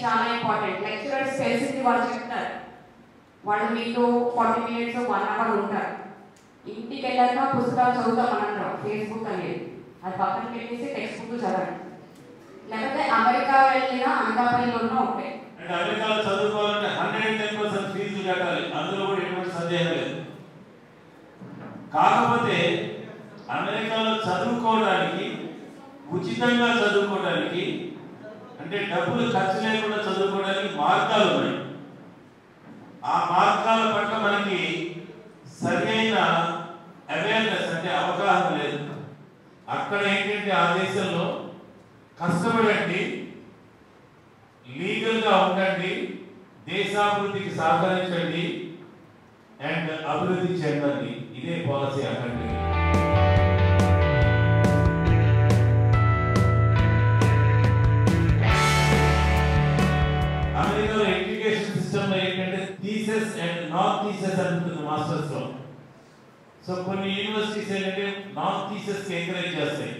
చాలా important lecturers తెలిసింది వాళ్ళు చెప్తారు వాళ్ళు మీతో ఫార్టీ మినిట్స్ వన్ అవర్ ఉంటారు ఇంటికి వెళ్ళాక పుస్తకాలు చదువుతాం మనందరం ఫేస్బుక్ అనేది అది పక్కన పెట్టేసి టెక్స్ట్ బుక్ చదవండి లేకపోతే అమెరికా వెళ్ళినా అనకాపల్లిలో ఉన్న ఉంటాయి అంటే అమెరికాలో చదువుకోవాలంటే హండ్రెడ్ అండ్ టెన్ పర్సెంట్ ఫీజులు కట్టాలి అందులో కూడా ఎటువంటి సందేహం లేదు కాకపోతే అమెరికాలో చదువుకోవడానికి ఉచితంగా చదువుకోవడానికి అంటే డబ్బులు ఖర్చు లేకుండా చదువుకోవడానికి మార్గాలు ఉన్నాయి ఆ మార్గాల పట్ల మనకి సరైన అవేర్నెస్ అంటే అవగాహన లేదు అక్కడ ఏంటంటే ఆ దేశంలో కష్టపడండి లీగల్ గా ఉండండి దేశాభివృద్ధికి సహకరించండి అండ్ అభివృద్ధి చెందండి ఇదే పాలసీ అక్కడికి అమెరికాలో ఎడ్యుకేషన్ సిస్టమ్ లో ఏంటంటే థీసెస్ అండ్ నాన్ థీసెస్ అంటుంది మాస్టర్స్ లో సో కొన్ని యూనివర్సిటీస్ ఏంటంటే నాన్ థీసెస్ ఎంకరేజ్ చేస్తాయి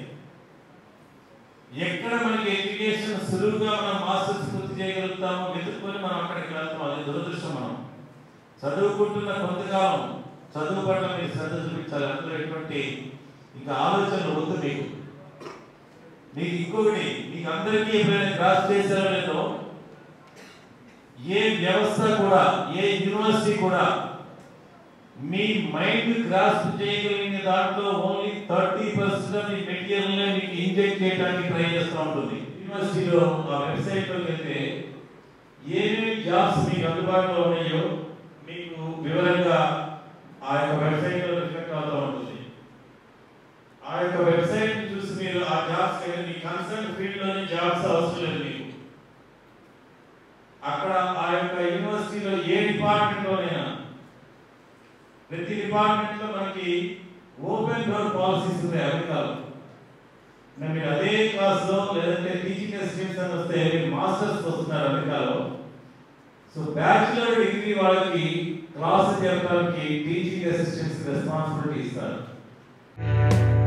ఎక్కడ మనకి ఎడ్యుకేషన్ సులువుగా మనం మాస్టర్స్ పూర్తి చేయగలుగుతామో వెతుక్కొని మనం అక్కడికి వెళ్తాం అది దురదృష్టం మనం చదువుకుంటున్న కొంతకాలం చదువు పట్ల మీరు శ్రద్ధ చూపించాలి అందులో ఎటువంటి ఇంకా ఆలోచనలు వద్దు మీకు మీకు ఇంకొకటి మీకు అందరికీ ఎప్పుడైనా క్రాస్ చేశారో లేదో ఏ వ్యవస్థ కూడా ఏ యూనివర్సిటీ కూడా మీ మైండ్ గ్రాస్ప్ చేయగలిగిన దాంట్లో only thirty percent of the material మీకు ఇంజెక్ట్ చేయడానికి ట్రై చేస్తూ ఉంటుంది యూనివర్సిటీలో ఆ వెబ్సైట్ లోకి వెళ్తే ఏమేమి జాబ్స్ మీకు అందుబాటులో ఉన్నాయో మీకు వివరంగా ఆ యొక్క వెబ్సైట్ లో రిఫ్లెక్ట్ అవుతూ ఉంటుంది ఆ యొక్క వెబ్సైట్ ని చూసి మీరు ఆ జాబ్స్ మీ కన్సర్న్ ఫీల్డ్ లోని జాబ్స్ అవసరం లేదు మీకు అక్కడ ఆ యొక్క యూనివర్సిటీలో ఏ డిపార్ట్మెంట్ లోనైనా ప్రతి డిపార్ట్మెంట్ లో మనకి ఓపెన్ డోర్ పాలసీస్ ఉన్నాయి అమెరికాలో మరి మీరు అదే క్లాస్ లో లేదంటే టీచింగ్ అసిస్టెంట్స్ అని వస్తే మీరు మాస్టర్స్ వస్తున్నారు అమెరికాలో సో బ్యాచులర్ డిగ్రీ వాళ్ళకి క్లాస్ చెప్పడానికి టీచింగ్ అసిస్టెంట్స్ రెస్పాన్సిబిలిటీ ఇస్తారు